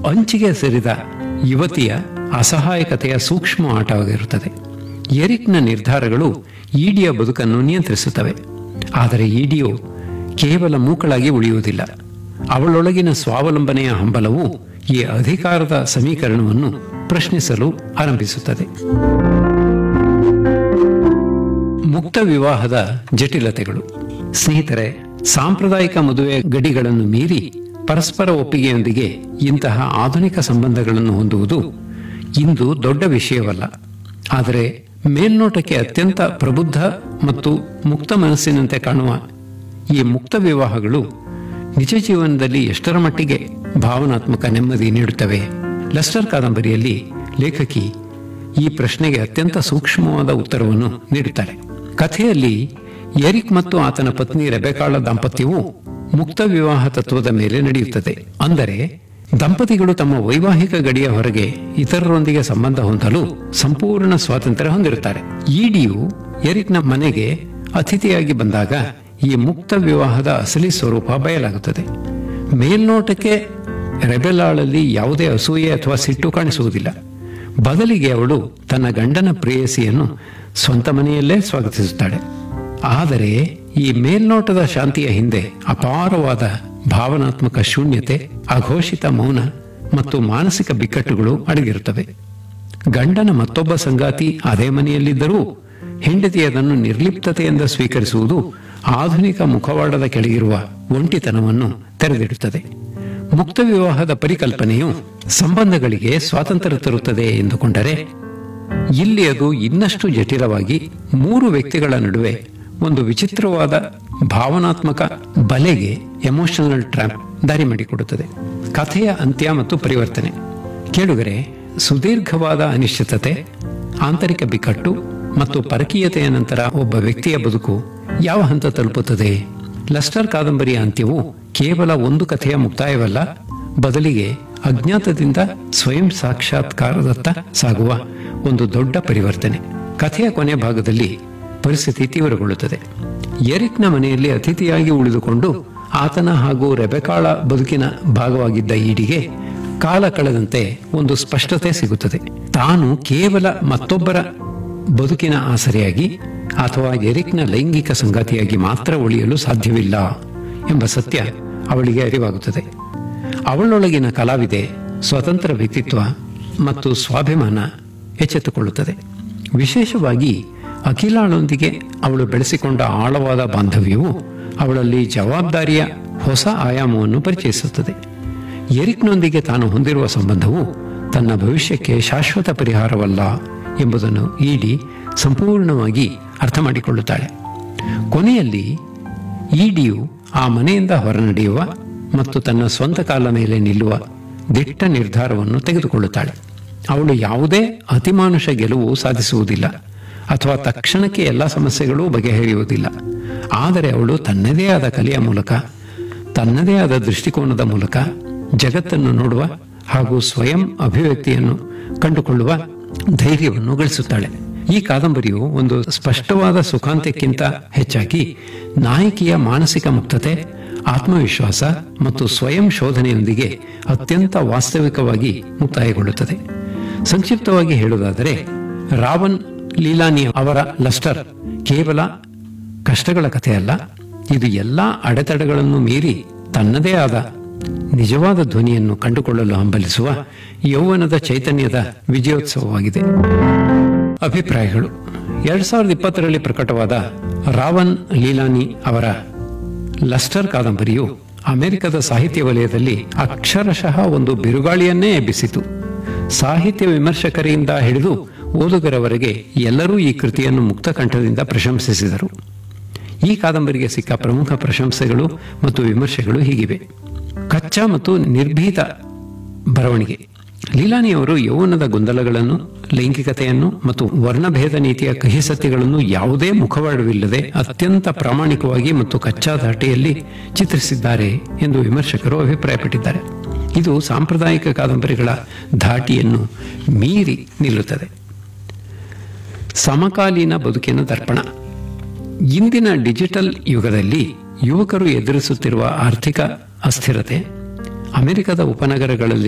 ಅಂಚಿಗೆ ಸೇರಿದ ಯುವತಿಯ ಅಸಹಾಯಕತೆಯ ಸೂಕ್ಷ್ಮ ಆಟವಾಗಿರುತ್ತದೆ ಎರಿಕ್ನ ನಿರ್ಧಾರಗಳು ಇಡಿಯ ಬದುಕನ್ನು ನಿಯಂತ್ರಿಸುತ್ತವೆ ಆದರೆ ಇಡಿಯು ಕೇವಲ ಮೂಕಳಾಗಿ ಉಳಿಯುವುದಿಲ್ಲ ಅವಳೊಳಗಿನ ಸ್ವಾವಲಂಬನೆಯ ಹಂಬಲವು ಈ ಅಧಿಕಾರದ ಸಮೀಕರಣವನ್ನು ಪ್ರಶ್ನಿಸಲು ಆರಂಭಿಸುತ್ತದೆ ಮುಕ್ತ ವಿವಾಹದ ಜಟಿಲತೆಗಳು ಸ್ನೇಹಿತರೆ ಸಾಂಪ್ರದಾಯಿಕ ಮದುವೆ ಗಡಿಗಳನ್ನು ಮೀರಿ ಪರಸ್ಪರ ಒಪ್ಪಿಗೆಯೊಂದಿಗೆ ಇಂತಹ ಆಧುನಿಕ ಸಂಬಂಧಗಳನ್ನು ಹೊಂದುವುದು ಇಂದು ದೊಡ್ಡ ವಿಷಯವಲ್ಲ ಆದರೆ ಮೇಲ್ನೋಟಕ್ಕೆ ಅತ್ಯಂತ ಪ್ರಬುದ್ಧ ಮತ್ತು ಮುಕ್ತ ಮನಸ್ಸಿನಂತೆ ಕಾಣುವ ಈ ಮುಕ್ತ ವಿವಾಹಗಳು ನಿಜ ಜೀವನದಲ್ಲಿ ಎಷ್ಟರ ಮಟ್ಟಿಗೆ ಭಾವನಾತ್ಮಕ ನೆಮ್ಮದಿ ನೀಡುತ್ತವೆ ಲೆಸ್ಟರ್ ಕಾದಂಬರಿಯಲ್ಲಿ ಲೇಖಕಿ ಈ ಪ್ರಶ್ನೆಗೆ ಅತ್ಯಂತ ಸೂಕ್ಷ್ಮವಾದ ಉತ್ತರವನ್ನು ನೀಡುತ್ತಾರೆ ಕಥೆಯಲ್ಲಿ ಎರಿಕ್ ಮತ್ತು ಆತನ ಪತ್ನಿ ರೆಬೆಕಾಳ ದಾಂಪತ್ಯವು ಮುಕ್ತ ವಿವಾಹ ತತ್ವದ ಮೇಲೆ ನಡೆಯುತ್ತದೆ ಅಂದರೆ ದಂಪತಿಗಳು ತಮ್ಮ ವೈವಾಹಿಕ ಗಡಿಯ ಹೊರಗೆ ಇತರರೊಂದಿಗೆ ಸಂಬಂಧ ಹೊಂದಲು ಸಂಪೂರ್ಣ ಸ್ವಾತಂತ್ರ್ಯ ಹೊಂದಿರುತ್ತಾರೆ ಇಡಿಯು ಎರಿಕ್ನ ಮನೆಗೆ ಅತಿಥಿಯಾಗಿ ಬಂದಾಗ ಈ ಮುಕ್ತ ವಿವಾಹದ ಅಸಲಿ ಸ್ವರೂಪ ಬಯಲಾಗುತ್ತದೆ ಮೇಲ್ನೋಟಕ್ಕೆ ರೆಬೆಲಾಳಲ್ಲಿ ಯಾವುದೇ ಅಸೂಯೆ ಅಥವಾ ಸಿಟ್ಟು ಕಾಣಿಸುವುದಿಲ್ಲ ಬದಲಿಗೆ ಅವಳು ತನ್ನ ಗಂಡನ ಪ್ರೇಯಸಿಯನ್ನು ಸ್ವಂತ ಮನೆಯಲ್ಲೇ ಸ್ವಾಗತಿಸುತ್ತಾಳೆ ಆದರೆ ಈ ಮೇಲ್ನೋಟದ ಶಾಂತಿಯ ಹಿಂದೆ ಅಪಾರವಾದ ಭಾವನಾತ್ಮಕ ಶೂನ್ಯತೆ ಅಘೋಷಿತ ಮೌನ ಮತ್ತು ಮಾನಸಿಕ ಬಿಕ್ಕಟ್ಟುಗಳು ಅಡಗಿರುತ್ತವೆ ಗಂಡನ ಮತ್ತೊಬ್ಬ ಸಂಗಾತಿ ಅದೇ ಮನೆಯಲ್ಲಿದ್ದರೂ ಹೆಂಡತಿ ಅದನ್ನು ನಿರ್ಲಿಪ್ತತೆಯಿಂದ ಸ್ವೀಕರಿಸುವುದು ಆಧುನಿಕ ಮುಖವಾಡದ ಕೆಳಗಿರುವ ಒಂಟಿತನವನ್ನು ತೆರೆದಿಡುತ್ತದೆ ಮುಕ್ತ ವಿವಾಹದ ಪರಿಕಲ್ಪನೆಯು ಸಂಬಂಧಗಳಿಗೆ ಸ್ವಾತಂತ್ರ್ಯ ತರುತ್ತದೆ ಎಂದುಕೊಂಡರೆ ಇಲ್ಲಿ ಅದು ಇನ್ನಷ್ಟು ಜಟಿಲವಾಗಿ ಮೂರು ವ್ಯಕ್ತಿಗಳ ನಡುವೆ ಒಂದು ವಿಚಿತ್ರವಾದ ಭಾವನಾತ್ಮಕ ಬಲೆಗೆ ಎಮೋಷನಲ್ ಟ್ರ್ಯಾಪ್ ದಾರಿ ಮಾಡಿಕೊಡುತ್ತದೆ ಕಥೆಯ ಅಂತ್ಯ ಮತ್ತು ಪರಿವರ್ತನೆ ಕೇಳುಗರೆ ಸುದೀರ್ಘವಾದ ಅನಿಶ್ಚಿತತೆ ಆಂತರಿಕ ಬಿಕ್ಕಟ್ಟು ಮತ್ತು ಪರಕೀಯತೆಯ ನಂತರ ಒಬ್ಬ ವ್ಯಕ್ತಿಯ ಬದುಕು ಯಾವ ಹಂತ ತಲುಪುತ್ತದೆ ಲಸ್ಟರ್ ಕಾದಂಬರಿಯ ಅಂತ್ಯವು ಕೇವಲ ಒಂದು ಕಥೆಯ ಮುಕ್ತಾಯವಲ್ಲ ಬದಲಿಗೆ ಅಜ್ಞಾತದಿಂದ ಸ್ವಯಂ ಸಾಕ್ಷಾತ್ಕಾರದತ್ತ ಸಾಗುವ ಒಂದು ದೊಡ್ಡ ಪರಿವರ್ತನೆ ಕಥೆಯ ಕೊನೆ ಭಾಗದಲ್ಲಿ ಪರಿಸ್ಥಿತಿ ತೀವ್ರಗೊಳ್ಳುತ್ತದೆ ಎರಿಕ್ನ ಮನೆಯಲ್ಲಿ ಅತಿಥಿಯಾಗಿ ಉಳಿದುಕೊಂಡು ಆತನ ಹಾಗೂ ರೆಬೆಕಾಳ ಬದುಕಿನ ಭಾಗವಾಗಿದ್ದ ಈಡಿಗೆ ಕಾಲ ಕಳೆದಂತೆ ಒಂದು ಸ್ಪಷ್ಟತೆ ಸಿಗುತ್ತದೆ ತಾನು ಕೇವಲ ಮತ್ತೊಬ್ಬರ ಬದುಕಿನ ಆಸರೆಯಾಗಿ ಅಥವಾ ಎರಿಕ್ನ ಲೈಂಗಿಕ ಸಂಗಾತಿಯಾಗಿ ಮಾತ್ರ ಉಳಿಯಲು ಸಾಧ್ಯವಿಲ್ಲ ಎಂಬ ಸತ್ಯ ಅವಳಿಗೆ ಅರಿವಾಗುತ್ತದೆ ಅವಳೊಳಗಿನ ಕಲಾವಿದೆ ಸ್ವತಂತ್ರ ವ್ಯಕ್ತಿತ್ವ ಮತ್ತು ಸ್ವಾಭಿಮಾನ ಎಚ್ಚೆತ್ತುಕೊಳ್ಳುತ್ತದೆ ವಿಶೇಷವಾಗಿ ಅಖಿಲಾಳೊಂದಿಗೆ ಅವಳು ಬೆಳೆಸಿಕೊಂಡ ಆಳವಾದ ಬಾಂಧವ್ಯವು ಅವಳಲ್ಲಿ ಜವಾಬ್ದಾರಿಯ ಹೊಸ ಆಯಾಮವನ್ನು ಪರಿಚಯಿಸುತ್ತದೆ ಎರಿಕ್ನೊಂದಿಗೆ ತಾನು ಹೊಂದಿರುವ ಸಂಬಂಧವು ತನ್ನ ಭವಿಷ್ಯಕ್ಕೆ ಶಾಶ್ವತ ಪರಿಹಾರವಲ್ಲ ಎಂಬುದನ್ನು ಇಡಿ ಸಂಪೂರ್ಣವಾಗಿ ಅರ್ಥ ಮಾಡಿಕೊಳ್ಳುತ್ತಾಳೆ ಕೊನೆಯಲ್ಲಿ ಇಡಿಯು ಆ ಮನೆಯಿಂದ ಹೊರನಡೆಯುವ ಮತ್ತು ತನ್ನ ಸ್ವಂತ ಕಾಲ ಮೇಲೆ ನಿಲ್ಲುವ ದಿಟ್ಟ ನಿರ್ಧಾರವನ್ನು ತೆಗೆದುಕೊಳ್ಳುತ್ತಾಳೆ ಅವಳು ಯಾವುದೇ ಅತಿಮಾನುಷ ಗೆಲುವು ಸಾಧಿಸುವುದಿಲ್ಲ ಅಥವಾ ತಕ್ಷಣಕ್ಕೆ ಎಲ್ಲ ಸಮಸ್ಯೆಗಳೂ ಬಗೆಹರಿಯುವುದಿಲ್ಲ ಆದರೆ ಅವಳು ತನ್ನದೇ ಆದ ಕಲೆಯ ಮೂಲಕ ತನ್ನದೇ ಆದ ದೃಷ್ಟಿಕೋನದ ಮೂಲಕ ಜಗತ್ತನ್ನು ನೋಡುವ ಹಾಗೂ ಸ್ವಯಂ ಅಭಿವ್ಯಕ್ತಿಯನ್ನು ಕಂಡುಕೊಳ್ಳುವ ಧೈರ್ಯವನ್ನು ಗಳಿಸುತ್ತಾಳೆ ಈ ಕಾದಂಬರಿಯು ಒಂದು ಸ್ಪಷ್ಟವಾದ ಸುಖಾಂತ್ಯಕ್ಕಿಂತ ಹೆಚ್ಚಾಗಿ ನಾಯಕಿಯ ಮಾನಸಿಕ ಮುಕ್ತತೆ ಆತ್ಮವಿಶ್ವಾಸ ಮತ್ತು ಸ್ವಯಂ ಶೋಧನೆಯೊಂದಿಗೆ ಅತ್ಯಂತ ವಾಸ್ತವಿಕವಾಗಿ ಮುಕ್ತಾಯಗೊಳ್ಳುತ್ತದೆ ಸಂಕ್ಷಿಪ್ತವಾಗಿ ಹೇಳುವುದಾದರೆ ರಾವನ್ ಲೀಲಾನಿ ಅವರ ಲಸ್ಟರ್ ಕೇವಲ ಕಷ್ಟಗಳ ಕಥೆಯಲ್ಲ ಇದು ಎಲ್ಲಾ ಅಡೆತಡೆಗಳನ್ನು ಮೀರಿ ತನ್ನದೇ ಆದ ನಿಜವಾದ ಧ್ವನಿಯನ್ನು ಕಂಡುಕೊಳ್ಳಲು ಹಂಬಲಿಸುವ ಯೌವನದ ಚೈತನ್ಯದ ವಿಜಯೋತ್ಸವವಾಗಿದೆ ಅಭಿಪ್ರಾಯಗಳು ಎರಡ್ ಸಾವಿರದ ಇಪ್ಪತ್ತರಲ್ಲಿ ಪ್ರಕಟವಾದ ರಾವನ್ ಲೀಲಾನಿ ಅವರ ಲಸ್ಟರ್ ಕಾದಂಬರಿಯು ಅಮೆರಿಕದ ಸಾಹಿತ್ಯ ವಲಯದಲ್ಲಿ ಅಕ್ಷರಶಃ ಒಂದು ಬಿರುಗಾಳಿಯನ್ನೇ ಎಬ್ಬಿಸಿತು ಸಾಹಿತ್ಯ ವಿಮರ್ಶಕರಿಂದ ಹಿಡಿದು ಓದುಗರವರೆಗೆ ಎಲ್ಲರೂ ಈ ಕೃತಿಯನ್ನು ಮುಕ್ತ ಕಂಠದಿಂದ ಪ್ರಶಂಸಿಸಿದರು ಈ ಕಾದಂಬರಿಗೆ ಸಿಕ್ಕ ಪ್ರಮುಖ ಪ್ರಶಂಸೆಗಳು ಮತ್ತು ವಿಮರ್ಶೆಗಳು ಹೀಗಿವೆ ಕಚ್ಚಾ ಮತ್ತು ನಿರ್ಭೀತ ಬರವಣಿಗೆ ಲೀಲಾನಿಯವರು ಯೌವನದ ಗೊಂದಲಗಳನ್ನು ಲೈಂಗಿಕತೆಯನ್ನು ಮತ್ತು ವರ್ಣಭೇದ ನೀತಿಯ ಕಹಿ ಸತ್ಯಗಳನ್ನು ಯಾವುದೇ ಮುಖವಾಡವಿಲ್ಲದೆ ಅತ್ಯಂತ ಪ್ರಾಮಾಣಿಕವಾಗಿ ಮತ್ತು ಕಚ್ಚಾ ಧಾಟಿಯಲ್ಲಿ ಚಿತ್ರಿಸಿದ್ದಾರೆ ಎಂದು ವಿಮರ್ಶಕರು ಅಭಿಪ್ರಾಯಪಟ್ಟಿದ್ದಾರೆ ಇದು ಸಾಂಪ್ರದಾಯಿಕ ಕಾದಂಬರಿಗಳ ಧಾಟಿಯನ್ನು ಮೀರಿ ನಿಲ್ಲುತ್ತದೆ ಸಮಕಾಲೀನ ಬದುಕಿನ ದರ್ಪಣ ಇಂದಿನ ಡಿಜಿಟಲ್ ಯುಗದಲ್ಲಿ ಯುವಕರು ಎದುರಿಸುತ್ತಿರುವ ಆರ್ಥಿಕ ಅಸ್ಥಿರತೆ ಅಮೆರಿಕದ ಉಪನಗರಗಳಲ್ಲಿ